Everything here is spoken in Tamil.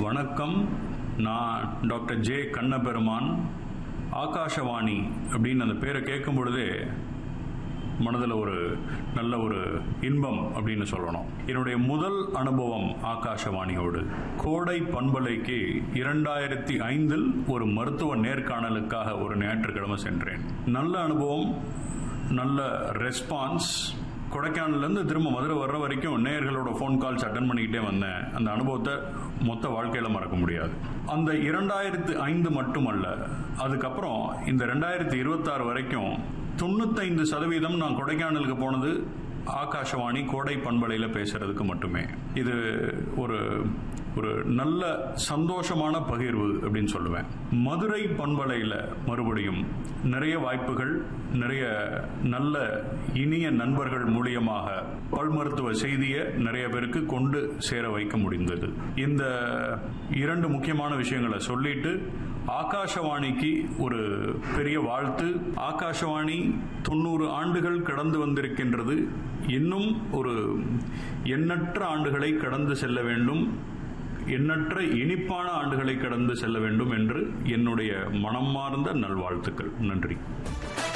வணக்கம் நான் டாக்டர் ஜே கண்ணபெருமான் ஆகாஷவாணி அப்படின்னு அந்த பேரை கேட்கும் பொழுதே மனதில் ஒரு நல்ல ஒரு இன்பம் அப்படின்னு சொல்லணும் என்னுடைய முதல் அனுபவம் ஆகாஷவாணியோடு கோடை பண்பலைக்கு இரண்டாயிரத்தி ஐந்தில் ஒரு மருத்துவ நேர்காணலுக்காக ஒரு ஞாயிற்றுக்கிழமை சென்றேன் நல்ல அனுபவம் நல்ல ரெஸ்பான்ஸ் கொடைக்கானல்லேருந்து திரும்ப மதுரை வர்ற வரைக்கும் நேயர்களோட ஃபோன் கால்ஸ் அட்டன் பண்ணிக்கிட்டே வந்தேன் அந்த அனுபவத்தை மொத்த வாழ்க்கையில் மறக்க முடியாது அந்த இரண்டாயிரத்து ஐந்து மட்டுமல்ல அதுக்கப்புறம் இந்த ரெண்டாயிரத்தி இருபத்தாறு வரைக்கும் தொண்ணூத்தைந்து சதவீதம் நான் கொடைக்கானலுக்கு போனது ஆகாஷவாணி கோடை பண்பலையில் பேசுறதுக்கு மட்டுமே இது ஒரு ஒரு நல்ல சந்தோஷமான பகிர்வு அப்படின்னு சொல்லுவேன் மதுரை பண்பலையில் மறுபடியும் நிறைய வாய்ப்புகள் நிறைய நல்ல இனிய நண்பர்கள் மூலியமாக பல் மருத்துவ செய்தியை நிறைய பேருக்கு கொண்டு சேர வைக்க முடிந்தது இந்த இரண்டு முக்கியமான விஷயங்களை சொல்லிட்டு ஆகாஷவாணிக்கு ஒரு பெரிய வாழ்த்து ஆகாஷவாணி தொண்ணூறு ஆண்டுகள் கடந்து வந்திருக்கின்றது இன்னும் ஒரு எண்ணற்ற ஆண்டுகளை கடந்து செல்ல வேண்டும் எண்ணற்ற இனிப்பான ஆண்டுகளை கடந்து செல்ல வேண்டும் என்று என்னுடைய மனமார்ந்த நல்வாழ்த்துக்கள் நன்றி